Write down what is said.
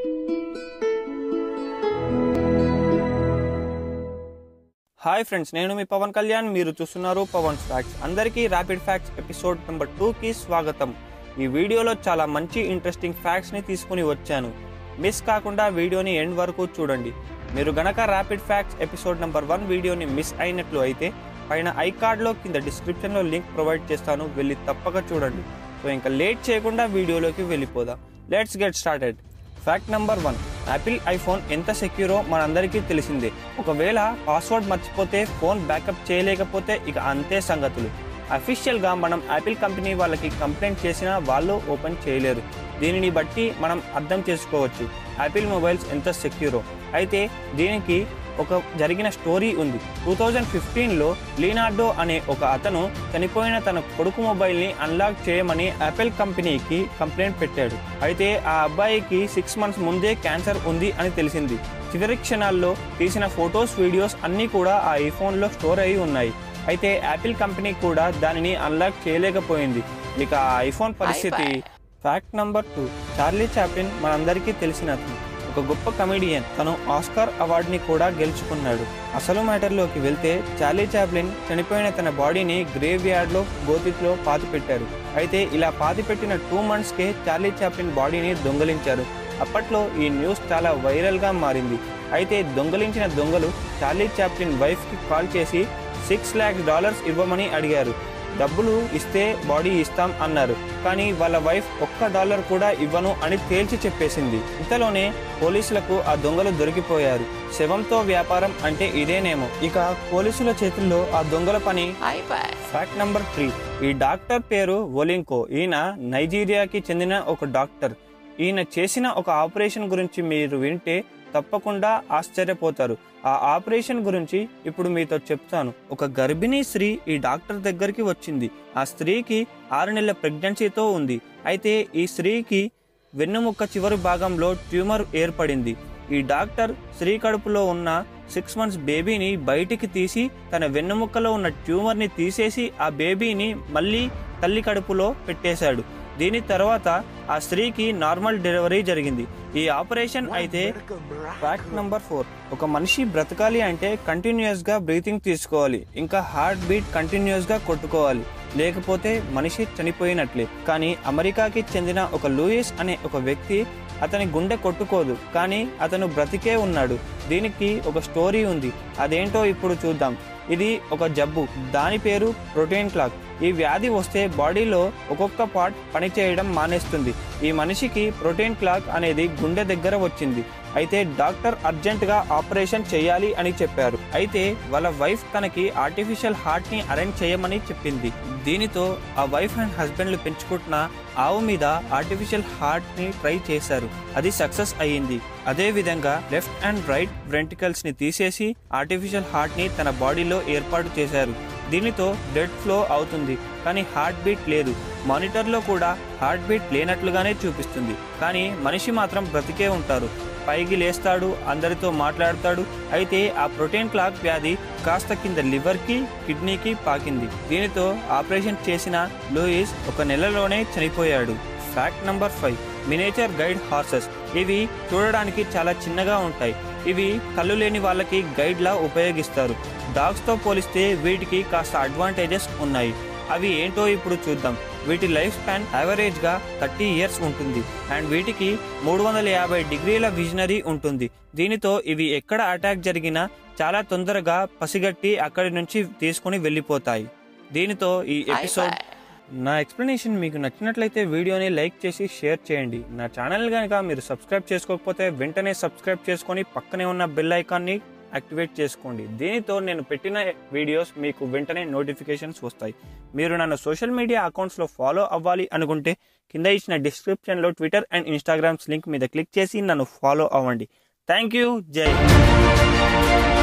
Hi friends నేను మీ పవన్ కళ్యాణ్ మీరు చూస్తున్నారు పవన్ ఫ్యాక్ట్స్ అందరికీ ర్యాపిడ్ ఫ్యాక్ట్స్ ఎపిసోడ్ నెంబర్ టూకి స్వాగతం ఈ వీడియోలో చాలా మంచి ఇంట్రెస్టింగ్ ఫ్యాక్ట్స్ని తీసుకుని వచ్చాను మిస్ కాకుండా వీడియోని ఎండ్ వరకు చూడండి మీరు గనక rapid facts episode number one వీడియోని మిస్ అయినట్లు అయితే పైన ఐ కార్డ్లో కింద డిస్క్రిప్షన్లో లింక్ ప్రొవైడ్ చేస్తాను వెళ్ళి తప్పక చూడండి సో ఇంకా లేట్ చేయకుండా వీడియోలోకి వెళ్ళిపోదాం let's get started fact number one Apple iPhone ఎంత సెక్యూరో మనందరికీ తెలిసిందే ఒకవేళ పాస్వర్డ్ మర్చిపోతే ఫోన్ బ్యాకప్ చేయలేకపోతే ఇక అంతే సంగతులు అఫీషియల్గా మనం యాపిల్ కంపెనీ వాళ్ళకి కంప్లైంట్ చేసినా వాళ్ళు ఓపెన్ చేయలేరు దీనిని బట్టి మనం అర్థం చేసుకోవచ్చు యాపిల్ మొబైల్స్ ఎంత సెక్యూరో అయితే దీనికి ఒక జరిగిన స్టోరీ ఉంది టూ థౌజండ్ ఫిఫ్టీన్లో లీనార్డో అనే ఒక అతను చనిపోయిన తన కొడుకు మొబైల్ని అన్లాక్ చేయమని యాపిల్ కంపెనీకి కంప్లైంట్ పెట్టాడు అయితే ఆ అబ్బాయికి సిక్స్ మంత్స్ ముందే క్యాన్సర్ ఉంది అని తెలిసింది చివరి క్షణాల్లో తీసిన ఫొటోస్ వీడియోస్ అన్నీ కూడా ఆ ఐఫోన్లో స్టోర్ అయి ఉన్నాయి అయితే యాపిల్ కంపెనీ కూడా దానిని అన్లాక్ చేయలేకపోయింది ఇక ఆ ఐఫోన్ పరిస్థితి fact number two Charlie Chaplin మనందరికీ తెలిసిన అతను ఒక గొప్ప కమెడియన్ తను ఆస్కార్ అవార్డుని కూడా గెలుచుకున్నాడు అసలు మ్యాటర్లోకి వెళ్తే చార్లీ చాప్లిన్ చనిపోయిన తన బాడీని గ్రేవ్ యార్డ్లో గోతిలో పాతి పెట్టారు అయితే ఇలా పాతి పెట్టిన టూ మంత్స్కే చార్లీ చాప్లిన్ బాడీని దొంగలించారు అప్పట్లో ఈ న్యూస్ చాలా వైరల్గా మారింది అయితే దొంగలించిన దొంగలు చార్లీ చాప్లిన్ వైఫ్కి కాల్ చేసి సిక్స్ ల్యాక్స్ డాలర్స్ ఇవ్వమని అడిగారు డబ్బులు ఇస్తే బాడీ ఇస్తాం అన్నారు కానీ వాళ్ళ వైఫ్ ఒక్క డాలర్ కూడా ఇవ్వను అని తేల్చి చెప్పేసింది ఇంతలోనే పోలీసులకు ఆ దొంగలు దొరికిపోయారు శవంతో వ్యాపారం అంటే ఇదేనేమో ఇక పోలీసుల చేతుల్లో ఆ దొంగల పని ఫ్యాక్ట్ నంబర్ త్రీ ఈ డాక్టర్ పేరు ఒలింకో ఈయన నైజీరియాకి చెందిన ఒక డాక్టర్ ఈయన చేసిన ఒక ఆపరేషన్ గురించి మీరు వింటే తప్పకుండా ఆశ్చర్యపోతారు ఆ ఆపరేషన్ గురించి ఇప్పుడు మీతో చెప్తాను ఒక గర్భిణీ స్త్రీ ఈ డాక్టర్ దగ్గరికి వచ్చింది ఆ స్త్రీకి ఆరు నెలల ప్రెగ్నెన్సీతో ఉంది అయితే ఈ స్త్రీకి వెన్నుముక్క చివరి భాగంలో ట్యూమర్ ఏర్పడింది ఈ డాక్టర్ స్త్రీ కడుపులో ఉన్న సిక్స్ మంత్స్ బేబీని బయటికి తీసి తన వెన్నుముక్కలో ఉన్న ట్యూమర్ని తీసేసి ఆ బేబీని మళ్ళీ తల్లి కడుపులో పెట్టేశాడు దీని తర్వాత ఆ స్త్రీకి నార్మల్ డెలివరీ జరిగింది ఈ ఆపరేషన్ అయితే ఫ్యాక్ట్ నంబర్ ఫోర్ ఒక మనిషి బ్రతకాలి అంటే కంటిన్యూస్ గా బ్రీతింగ్ తీసుకోవాలి ఇంకా హార్ట్ బీట్ కంటిన్యూస్ గా కొట్టుకోవాలి లేకపోతే మనిషి చనిపోయినట్లే కానీ అమెరికాకి చెందిన ఒక లూయిస్ అనే ఒక వ్యక్తి అతని గుండె కొట్టుకోదు కానీ అతను బ్రతికే ఉన్నాడు దీనికి ఒక స్టోరీ ఉంది అదేంటో ఇప్పుడు చూద్దాం ఇది ఒక జబ్బు దాని పేరు ప్రోటీన్ క్లాక్ ఈ వ్యాధి వస్తే బాడీలో ఒక్కొక్క పార్ట్ పనిచేయడం మానేస్తుంది ఈ మనిషికి ప్రోటీన్ క్లాక్ అనేది గుండె దగ్గర వచ్చింది అయితే డాక్టర్ అర్జెంటుగా ఆపరేషన్ చేయాలి అని చెప్పారు అయితే వాళ్ళ వైఫ్ తనకి ఆర్టిఫిషియల్ హార్ట్ ని అరేంజ్ చేయమని చెప్పింది దీనితో ఆ వైఫ్ అండ్ హస్బెండ్లు పెంచుకుంటున్న ఆవు మీద ఆర్టిఫిషియల్ హార్ట్ ని ట్రై చేశారు అది సక్సెస్ అయ్యింది అదే విధంగా లెఫ్ట్ అండ్ రైట్ వెంట్రికల్స్ ని తీసేసి ఆర్టిఫిషియల్ హార్ట్ ని తన బాడీలో ఏర్పాటు చేశారు దీనితో బ్లడ్ ఫ్లో అవుతుంది కానీ హార్ట్ బీట్ లేదు మానిటర్లో కూడా హార్ట్ బీట్ లేనట్లుగానే చూపిస్తుంది కానీ మనిషి మాత్రం బ్రతికే ఉంటారు పైకి లేస్తాడు అందరితో మాట్లాడతాడు అయితే ఆ ప్రోటీన్ క్లాక్ వ్యాధి కాస్త కింద లివర్కి కిడ్నీకి పాకింది దీనితో ఆపరేషన్ చేసిన లూయిస్ ఒక నెలలోనే చనిపోయాడు fact number five miniature guide horses ఇవి చూడడానికి చాలా చిన్నగా ఉంటాయి ఇవి కళ్ళు లేని వాళ్ళకి గైడ్లా ఉపయోగిస్తారు డాగ్స్తో పోలిస్తే వీటికి కాస్త అడ్వాంటేజెస్ ఉన్నాయి అవి ఏంటో ఇప్పుడు చూద్దాం వీటి లైఫ్ స్పాన్ యావరేజ్గా థర్టీ ఇయర్స్ ఉంటుంది అండ్ వీటికి మూడు వందల యాభై డిగ్రీల విజనరీ ఉంటుంది దీనితో ఇవి ఎక్కడ అటాక్ జరిగినా చాలా తొందరగా పసిగట్టి అక్కడి నుంచి తీసుకుని వెళ్ళిపోతాయి దీనితో ఈ ఎపిసోడ్ నా ఎక్స్ప్లెనేషన్ మీకు నచ్చినట్లయితే వీడియోని లైక్ చేసి షేర్ చేయండి నా ఛానల్ కనుక మీరు సబ్స్క్రైబ్ చేసుకోకపోతే వెంటనే సబ్స్క్రైబ్ చేసుకొని పక్కనే ఉన్న బెల్ ఐకాన్ని యాక్టివేట్ చేసుకోండి దీనితో నేను పెట్టిన వీడియోస్ మీకు వెంటనే నోటిఫికేషన్స్ వస్తాయి మీరు నన్ను సోషల్ మీడియా అకౌంట్స్లో ఫాలో అవ్వాలి అనుకుంటే కింద ఇచ్చిన డిస్క్రిప్షన్లో ట్విట్టర్ అండ్ ఇన్స్టాగ్రామ్స్ లింక్ మీద క్లిక్ చేసి నన్ను ఫాలో అవ్వండి థ్యాంక్ యూ జై హింద్.